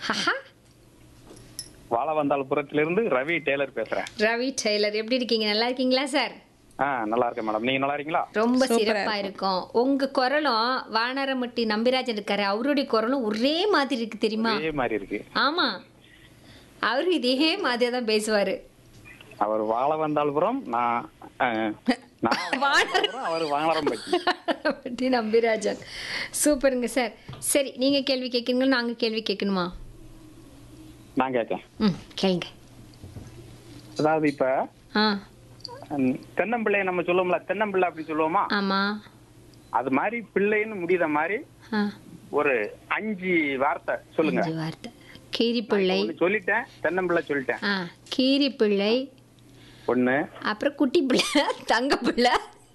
Haha வாழ வந்தாள்புரத்திலிருந்து Ravi Taylor பேசுறேன் Ravi Taylor எப்படி இருக்கீங்க நல்லா இருக்கீங்களா சார் ஆ நல்லா இருக்கேன் மேடம் நீங்க நல்லா இருக்கீங்களா ரொம்ப சூப்பரா சிறப்பா இருக்கும் உங்க குரலும் வானரமட்டி நம்பிராஜன் இருக்காரு அவருடைய குரலும் ஒரே மாதிரி இருக்கு தெரியுமா இதே மாதிரி இருக்கு ஆமா அவரு இதே மாதிரி தான் பேசுவாரு அவர் வாழ வந்தாள்புரம் நான் ஆ, நான் வாழவந்தாள்புரம், அவர் வாங்கரம்பட்டி வானரமட்டி நம்பிராஜன் சூப்பருங்க சார் சரி நீங்க கேள்வி கேட்கணுங்களா நாங்க கேள்வி கேட்கணுமா நான் கேட்கேன் ம் கேளுங்க அதாவது இப்ப ஆ ம், தென்னம்பிள்ளை நம்ம சொல்லுவோம்ல தென்னம்பிள்ளை அப்படி சொல்லுவோமா ஆமா அது மாதிரி பிள்ளைன்னு முடியுத மாதிரி ஆ ஒரு அஞ்சு வார்த்தை சொல்லுங்க அஞ்சு வார்த்தை கீரிப்பிள்ளை ஒண்ணு சொல்லிட்டேன் தென்னம்பிள்ளை சொல்லிட்டேன் ஆ கீரிப்பிள்ளை ஒண்ணு அப்புறம் குட்டி பிள்ளை தங்க பிள்ளை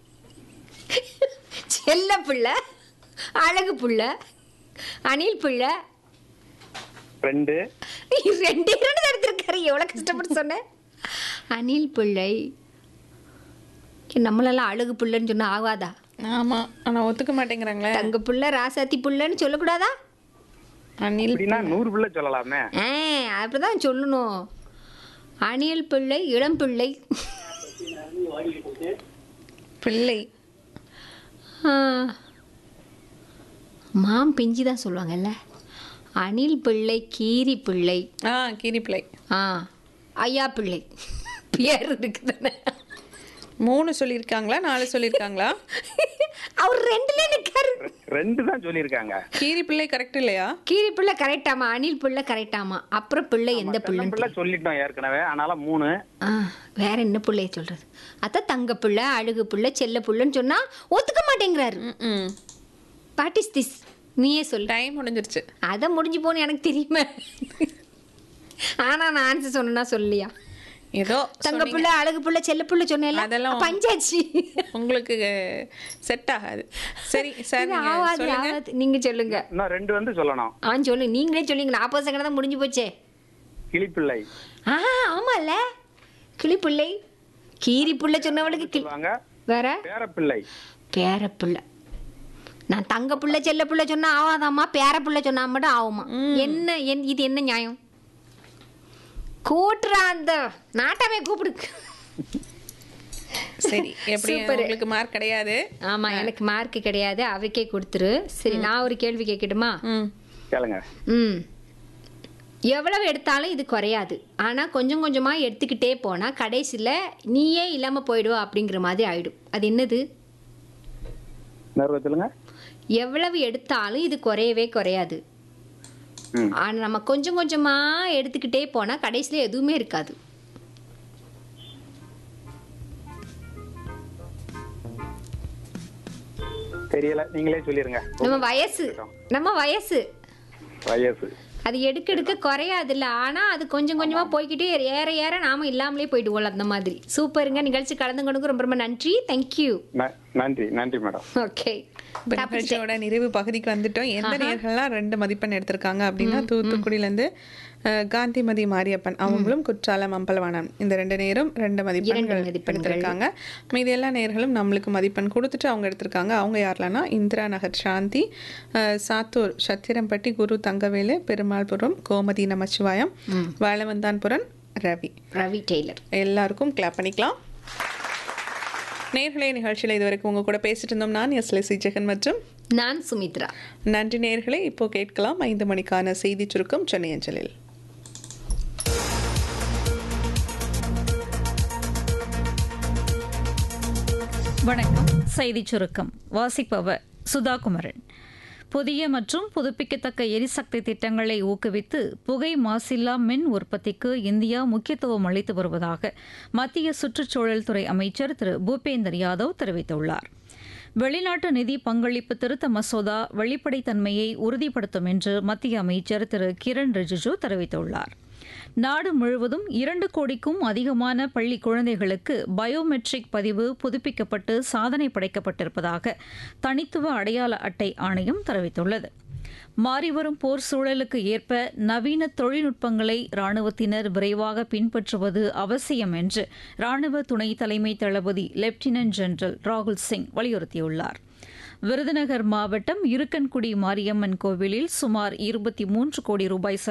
செல்ல பிள்ளை அழகு பிள்ளை அணில் பிள்ளை ரெண்டு ரெண்டு இரண்டு எடுத்திருக்காரு எவ்வளவு கஷ்டப்பட்டு சொன்னேன் அணில் பிள்ளை நம்மளெல்லாம் அழகு பிள்ளைன்னு சொன்னா ஆகாதா ஆமா ஆனா ஒத்துக்க மாட்டேங்கிறாங்களே தங்க பிள்ளை ராசாத்தி பிள்ளைன்னு சொல்லக்கூடாதா அனில் அப்படின்னா நூறு பிள்ளை சொல்லலாமே ஆ அப்படிதான் சொல்லணும் அணில் பிள்ளை இளம் பிள்ளை பிள்ளை ஆ. மாம் பிஞ்சி தான் சொல்லுவாங்கல்ல அணில் பிள்ளை கீரி பிள்ளை ஆ கீரி பிள்ளை ஆ ஐயா பிள்ளை பேர் இருக்குதானே மூணு சொல்லியிருக்காங்களா நாலு சொல்லியிருக்காங்களா அவர் ரெண்டுல நிக்காரு ரெண்டு தான் சொல்லியிருக்காங்க கீரி பிள்ளை கரெக்ட் இல்லையா கீரி பிள்ளை கரெக்டாமா அணில் பிள்ளை கரெக்டாமா அப்புறம் பிள்ளை எந்த பிள்ளைன்னு தென்னம்பிள்ளை சொல்லிட்டோம் ஏற்கனவே அதனால மூணு ஆ வேற என்ன பிள்ளைய சொல்றது அதான் தங்க பிள்ளை அழகு பிள்ளை செல்ல பிள்ளைன்னு சொன்னா ஒத்துக்க மாட்டேங்கிறாரு ம் வாட் இஸ் திஸ் நீயே சொல்லு டைம் முடிஞ்சிருச்சு அதை முடிஞ்சு போன்னு எனக்கு தெரியுமே ஆனா நான் ஆன்சர் சொன்னா சொல்லியா ஏதோ தங்க சொன்னீங்க. பிள்ளை அழகு பிள்ளை செல்ல பிள்ளை சொன்னேன்ல அதெல்லாம் பஞ்சாச்சு உங்களுக்கு செட் ஆகாது சரி சார் இது நீங்க ஆவாது சொல்லுங்க ஆவாது நீங்க சொல்லுங்க இன்னும் ரெண்டு வந்து சொல்லணும் ஆ சொல்லுங்க நீங்களே சொல்லுங்க நாற்பது செகண்ட் தான் முடிஞ்சு போச்சே கிளிப்பிள்ளை ஆ ஆமால கிளிப்பிள்ளை கீரி பிள்ளை சொன்னவளுக்கு கிளி சொல்லுவாங்க வேற பேரப்பிள்ளை பேரப்பிள்ளை நான் தங்க பிள்ளை செல்ல பிள்ளை சொன்னா ஆவாதாம்மா பேர பிள்ளை சொன்னா மட்டும் ஆகுமா என்ன என் இது என்ன நியாயம் கூட்டுறா அந்த நாட்டாமே கூப்பிடு சரி எப்படி Super. உங்களுக்கு மார்க் கிடையாது ஆமா எனக்கு மார்க் கிடையாது அவருக்கே கொடுத்துரு சரி நான் ஒரு கேள்வி கேட்கட்டுமா ம் கேளுங்க ம் எவ்வளவு எடுத்தாலும் இது குறையாது ஆனா கொஞ்சம் கொஞ்சமா எடுத்துக்கிட்டே போனா கடைசியில நீயே இல்லாம போயிடுவ அப்படிங்கிற மாதிரி ஆயிடும் அது என்னது நேர்வ சொல்லுங்க எவ்வளவு எடுத்தாலும் இது குறையவே குறையாது ம். ஆனா நம்ம கொஞ்சம் கொஞ்சமா எடுத்துக்கிட்டே போனா கடைசியில எதுவுமே இருக்காது தெரியல நீங்களே சொல்லிருங்க நம்ம வயசு நம்ம வயசு வயசு அது எடுக்க எடுக்க குறையாதுல்ல ஆனா அது கொஞ்சம் கொஞ்சமா போய்க்கிட்டே ஏற ஏற நாம இல்லாமலே போயிடுவோம் அந்த மாதிரி சூப்பருங்க நிகழ்ச்சி கலந்து கொண்டு ரொம்ப ரொம்ப நன்றி தேங்க்யூ ந- நன்றி நன்றி மேடம் ஓகே இப்ப நிகழ்ச்சியோட நிறைவு பகுதிக்கு வந்துட்டோம் எந்த நேர்கள்லாம் ரெண்டு மதிப்பெண் எடுத்திருக்காங்க அப்படின்னா தூத்துக்குடியிலேருந்து அஹ், காந்திமதி மாரியப்பன் அவங்களும் குற்றாலம் அம்பலவாணன் இந்த ரெண்டு நேரும் ரெண்டு மதிப்பெண்கள் மதிப்பெண்கள். எடுத்திருக்காங்க மீதி எல்லா நேர்களும் நம்மளுக்கு மதிப்பெண் கொடுத்துட்டு அவங்க எடுத்திருக்காங்க அவங்க யாரெல்லாம்னா இந்திரா நகர் சாந்தி அஹ், சாத்தூர் சத்திரம்பட்டி குரு தங்கவேலு பெருமாள்புரம் கோமதி நமச்சிவாயம் வாழவந்தான்புரம் ரவி ரவி டெய்லர் எல்லாருக்கும் கிளாப் பண்ணிக்கலாம் நேர்களே நிகழ்ச்சியில் இதுவரைக்கும் உங்க கூட பேசிட்டு இருந்தோம் நான் எஸ்லசி ஜெகன் மற்றும் நான் சுமித்ரா நன்றி நேர்களே இப்போ கேட்கலாம் ஐந்து மணிக்கான செய்தி சுருக்கம் சென்னை அஞ்சலில் வணக்கம் செய்திச் சுருக்கம் வாசிப்பவர் சுதா குமரன் புதிய மற்றும் புதுப்பிக்கத்தக்க எரிசக்தி திட்டங்களை ஊக்குவித்து புகை மாசில்லா மின் உற்பத்திக்கு இந்தியா முக்கியத்துவம் அளித்து வருவதாக மத்திய சுற்றுச்சூழல் துறை அமைச்சர் திரு பூபேந்தர் யாதவ் தெரிவித்துள்ளார் வெளிநாட்டு நிதி பங்களிப்பு திருத்த மசோதா வெளிப்படைத்தன்மையை உறுதிப்படுத்தும் என்று மத்திய அமைச்சர் திரு கிரண் ரிஜிஜு தெரிவித்துள்ளார் நாடு முழுவதும் இரண்டு கோடிக்கும் அதிகமான பள்ளி குழந்தைகளுக்கு பயோமெட்ரிக் பதிவு புதுப்பிக்கப்பட்டு சாதனை படைக்கப்பட்டிருப்பதாக தனித்துவ அடையாள அட்டை ஆணையம் தெரிவித்துள்ளது மாறிவரும் போர் சூழலுக்கு ஏற்ப நவீன தொழில்நுட்பங்களை ராணுவத்தினர் விரைவாக பின்பற்றுவது அவசியம் என்று ராணுவ துணை தலைமை தளபதி லெப்டினன்ட் ஜெனரல் ராகுல் சிங் வலியுறுத்தியுள்ளார் விருதுநகர் மாவட்டம் இருக்கன்குடி மாரியம்மன் கோவிலில் சுமார் இருபத்தி மூன்று கோடி ரூபாய்